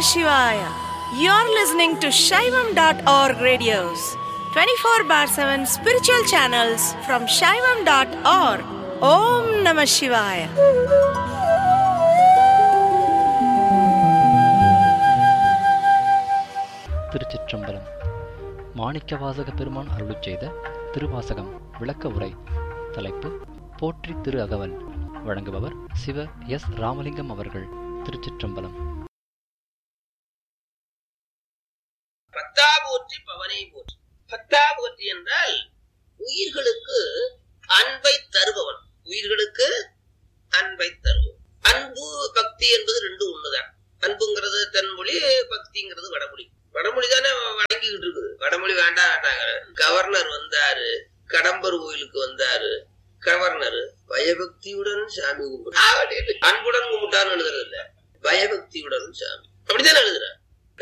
Shivaya. You're listening to Shaivam.org radios, 24 bar 7 spiritual channels from Shaivam.org. Om Namah Shivaya. திருச்சிற்றம்பலம் மாணிக்கவாசக பெருமான் அருளுச் செய்த திருவாசகம் விளக்க உரை தலைப்பு போற்றி திரு அகவல் வழங்குபவர் சிவ எஸ் ராமலிங்கம் அவர்கள் திருச்சிற்றம்பலம் பத்தா போற்றி பவனை போற்றி பத்தா போற்றி என்றால் உயிர்களுக்கு அன்பை தருபவன் உயிர்களுக்கு அன்பை தருபவன் அன்பு பக்தி என்பது ரெண்டு ஒண்ணுதான் அன்புங்கிறது தென்மொழி பக்திங்கிறது வடமொழி வடமொழி தானே வழங்கிக்கிட்டு இருக்குது வடமொழி வேண்டாம் வேண்டாங்க கவர்னர் வந்தாரு கடம்பர் கோயிலுக்கு வந்தாரு கவர்னர் பயபக்தியுடன் சாமி கும்பிட்டு அன்புடன் கும்பிட்டான்னு எழுதுறது இல்ல பயபக்தியுடன் சாமி அப்படித்தானே எழுதுற